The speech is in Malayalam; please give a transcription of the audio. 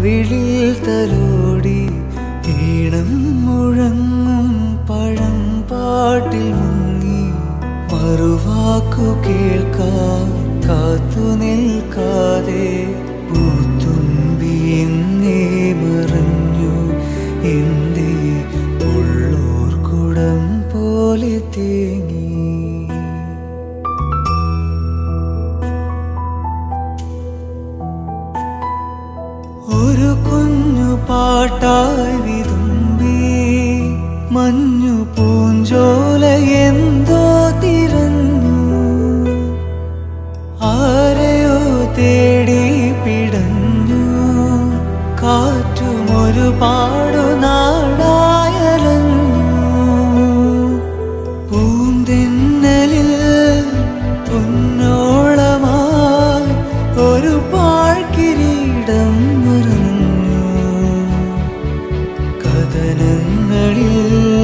കവിളിൽ തലോടി ഈണം മുഴങ്ങും പഴം പാട്ടിൽ മുങ്ങി മറുവാക്കു കേൾക്കാൻ കാത്തു നിൽക്കാതെ പൂത്തുമ്പി എന്നേ മറഞ്ഞു എന്തേ ഉള്ളൂർ കുടം പോലെ തേങ്ങി ഒരു കുഞ്ഞു പാട്ടായി വിതുമ്പി മഞ്ഞു പൂഞ്ചോല എന്തോ തിരഞ്ഞു ആരെയോ തേടി പിടഞ്ഞു കാറ്റും ഒരുപാടു നാടായലഞ്ഞു പൂന്തെന്നലിൽ പൊന്നോളമായി ഒരു പാഴ്കിരീടം മറന്നു കഥനങ്ങളിൽ